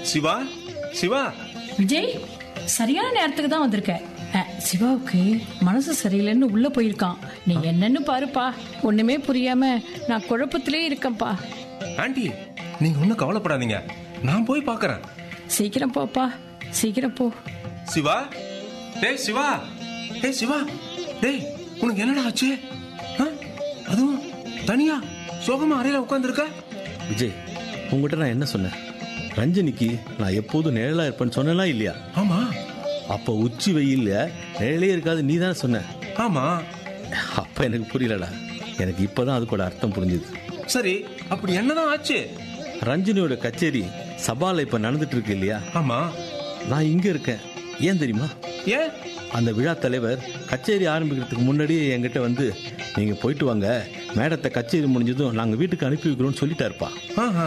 சிவா சிவா விஜய் சரியான நேரத்துக்கு தான் வந்திருக்க அஹ், சிவாவுக்கு மனசு சரியில்லைன்னு உள்ள போயிருக்கான் நீ என்னன்னு பாருப்பா ஒண்ணுமே புரியாம நான் குழப்பத்திலே இருக்கேன்ப்பா ஆண்டி நீங்க ஒன்றும் கவலைப்படாதீங்க நான் போய் பார்க்கறேன் சீக்கிரம் போப்பா சீக்கிரம் போ சிவா டேய் சிவா டேய் சிவா டேய் உனக்கு என்னடா ஆச்சு ஆ? அதுவும் தனியா சோகமா அறையில உட்காந்துருக்க விஜய் உங்ககிட்ட நான் என்ன சொன்னேன் ரஞ்சனிக்கு நான் எப்போதும் நிழலா இருப்பேன்னு சொன்னேனா இல்லையா ஆமா அப்ப உச்சி வெயில்ல நிழலே இருக்காது நீ தானே சொன்ன ஆமா அப்ப எனக்கு புரியலடா எனக்கு இப்பதான் அதுக்கோட அர்த்தம் புரிஞ்சுது சரி அப்படி என்னதான் ஆச்சு ரஞ்சனியோட கச்சேரி சபால இப்ப நடந்துட்டு இருக்கு இல்லையா ஆமா நான் இங்க இருக்கேன் ஏன் தெரியுமா ஏன் அந்த விழா தலைவர் கச்சேரி ஆரம்பிக்கிறதுக்கு முன்னாடியே என்கிட்ட வந்து நீங்க போயிட்டு வாங்க மேடத்தை கச்சேரி முடிஞ்சதும் நாங்க வீட்டுக்கு அனுப்பி வைக்கிறோம்னு சொல்லிட்டாருப்பா ஆஹா.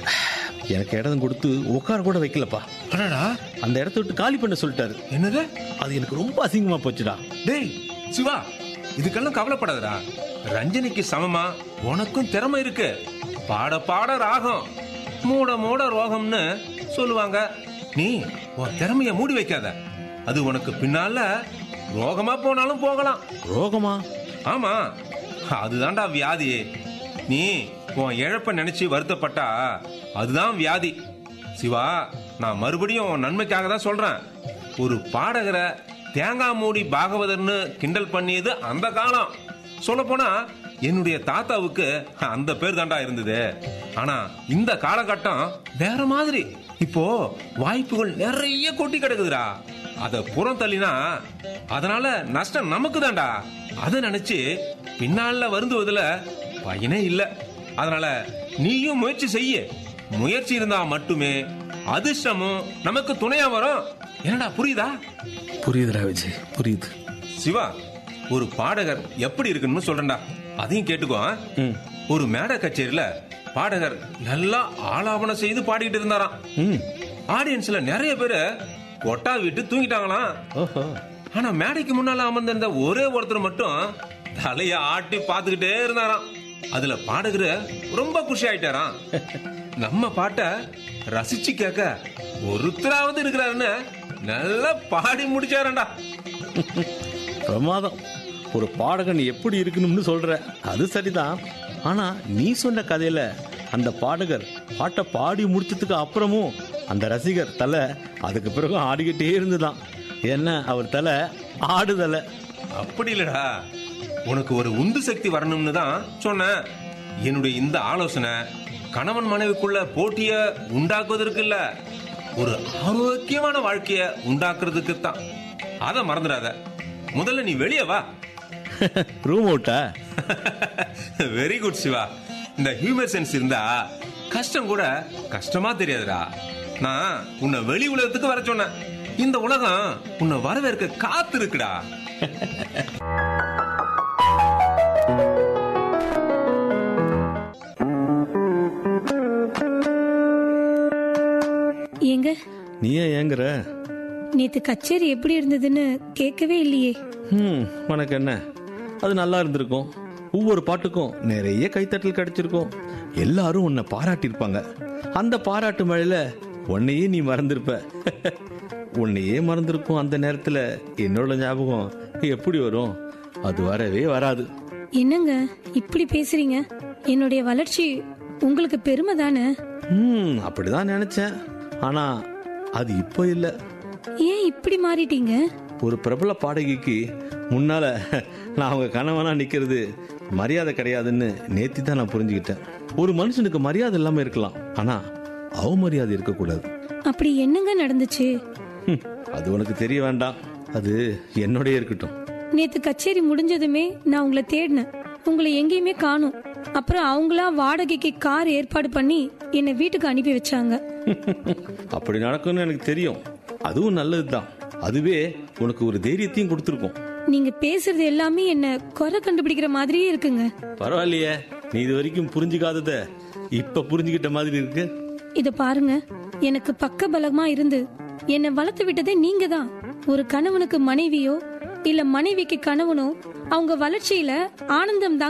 எனக்கு இடம் கொடுத்து உட்கார கூட வைக்கலப்பா அடடா அந்த இடத்த விட்டு காலி பண்ண சொல்லிட்டாரு என்னது அது எனக்கு ரொம்ப அசிங்கமா போச்சுடா டேய் சிவா இதுக்கெல்லாம் கவலைப்படாதடா ரஞ்சனிக்கு சமமா உனக்கும் திறமை இருக்கு பாட பாட ராகம் மூட மூட ரோகம்னு சொல்லுவாங்க நீ உன் திறமைய மூடி வைக்காத அது உனக்கு பின்னால ரோகமா போனாலும் போகலாம் ரோகமா ஆமா அதுதான்டா வியாதி நீ உன் இழப்ப நினைச்சு வருத்தப்பட்டா அதுதான் வியாதி சிவா நான் மறுபடியும் உன் நன்மைக்காக தான் சொல்றேன் ஒரு பாடகரை தேங்காய் மூடி பாகவதர்னு கிண்டல் பண்ணியது அந்த காலம் சொல்ல போனா என்னுடைய தாத்தாவுக்கு அந்த பேர் தாண்டா இருந்தது ஆனா இந்த காலகட்டம் வேற மாதிரி இப்போ வாய்ப்புகள் நிறைய கொட்டி கிடக்குதுடா அத புறம் தள்ளினா அதனால நஷ்டம் நமக்கு தான்டா அதை நினைச்சு பின்னால வருந்துவதுல பயனே இல்ல அதனால நீயும் முயற்சி செய்ய முயற்சி இருந்தா மட்டுமே அதிர்ஷ்டமும் நமக்கு துணையா வரும் என்னடா புரியுதா புரியுதுடா விஜய் புரியுது சிவா ஒரு பாடகர் எப்படி இருக்குன்னு சொல்றேன்டா அதையும் கேட்டுக்கோ ஆ? ம் ஒரு மேடை கச்சேரியில பாடகர் நல்லா ஆலாபனம் செய்து பாடிக்கிட்டு இருந்தாராம் ம் ஆடியன்ஸ்ல நிறைய பேரு கொட்டா விட்டு தூங்கிட்டாங்களாம் ஓஹோ ஆனா மேடைக்கு முன்னால அமர்ந்திருந்த ஒரே ஒருத்தர் மட்டும் தலைய ஆட்டி பார்த்துக்கிட்டே இருந்தாராம் அதுல பாடகரு ரொம்ப குஷி ஆயிட்டாராம் நம்ம பாட்ட ரசிச்சு கேட்க ஒருத்தராவது இருக்கிறாருன்னு நல்லா பாடி முடிச்சாரண்டா பிரமாதம் ஒரு பாடகன் எப்படி இருக்கணும்னு சொல்ற அது சரிதான் ஆனா நீ சொன்ன கதையில அந்த பாடகர் பாட்டை பாடி முடிச்சதுக்கு அப்புறமும் அந்த ரசிகர் தலை அதுக்கு பிறகு ஆடிக்கிட்டே இருந்துதான் என்ன அவர் தலை ஆடுதலை அப்படி இல்லடா உனக்கு ஒரு உந்து சக்தி வரணும்னு தான் சொன்னேன் என்னுடைய இந்த ஆலோசனை கணவன் மனைவிக்குள்ள போட்டிய உண்டாக்குவதற்கு இல்ல ஒரு ஆரோக்கியமான வாழ்க்கைய உண்டாக்குறதுக்கு தான் அத மறந்துடாத முதல்ல நீ வெளியே வா ரூம் அவுட்டா வெரி குட் சிவா இந்த ஹியூமர் சென்ஸ் இருந்தா கஷ்டம் கூட கஷ்டமா தெரியாதுடா நான் உன்னை வெளி உலகத்துக்கு வர சொன்னேன் இந்த உலகம் உன்னை வரவேற்க காத்து இருக்குடா ஏங்க நீ ஏன் ஏங்குற நேத்து கச்சேரி எப்படி இருந்ததுன்னு கேட்கவே இல்லையே ம் உனக்கு என்ன அது நல்லா இருந்திருக்கும் ஒவ்வொரு பாட்டுக்கும் நிறைய கைத்தட்டல் கிடைச்சிருக்கும் எல்லாரும் உன்னை பாராட்டியிருப்பாங்க அந்த பாராட்டு மழையில உன்னையே நீ மறந்திருப்ப உன்னையே மறந்திருக்கும் அந்த நேரத்துல என்னோட ஞாபகம் எப்படி வரும் அது வரவே வராது என்னங்க இப்படி பேசுறீங்க என்னுடைய வளர்ச்சி உங்களுக்கு பெருமை தானே ம் அப்படிதான் நினைச்சேன் ஆனா அது இப்போ இல்லை ஏன் இப்படி மாறிட்டீங்க ஒரு பிரபல பாடகிக்கு முன்னால நான் அவங்க கணவனா நிக்கிறது மரியாதை கிடையாதுன்னு நேத்தி தான் நான் புரிஞ்சுக்கிட்டேன் ஒரு மனுஷனுக்கு மரியாதை இல்லாம இருக்கலாம் ஆனா அவமரியாதை இருக்கக்கூடாது அப்படி என்னங்க நடந்துச்சு ஹம், அது உனக்கு தெரிய வேண்டாம் அது என்னோடய இருக்கட்டும் நேத்து கச்சேரி முடிஞ்சதுமே நான் உங்களை தேடினேன் உங்களை எங்கேயுமே காணும் அப்புறம் அவங்களா வாடகைக்கு கார் ஏற்பாடு பண்ணி என்னை வீட்டுக்கு அனுப்பி வச்சாங்க அப்படி நடக்கும்னு எனக்கு தெரியும் அதுவும் நல்லதுதான் அதுவே உனக்கு ஒரு தைரியத்தையும் கொடுத்துருக்கும் நீங்க பேசுறது எல்லாமே என்ன குறை கண்டுபிடிக்கிற மாதிரியே இருக்குங்க பரவாயில்லையே நீ இது வரைக்கும் புரிஞ்சுக்காதத இப்ப புரிஞ்சுக்கிட்ட மாதிரி இருக்கு இத பாருங்க எனக்கு பக்க பலமா இருந்து என்னை வளர்த்து விட்டதே நீங்க தான் ஒரு கணவனுக்கு மனைவியோ இல்ல மனைவிக்கு கணவனோ அவங்க வளர்ச்சியில ஆனந்தம்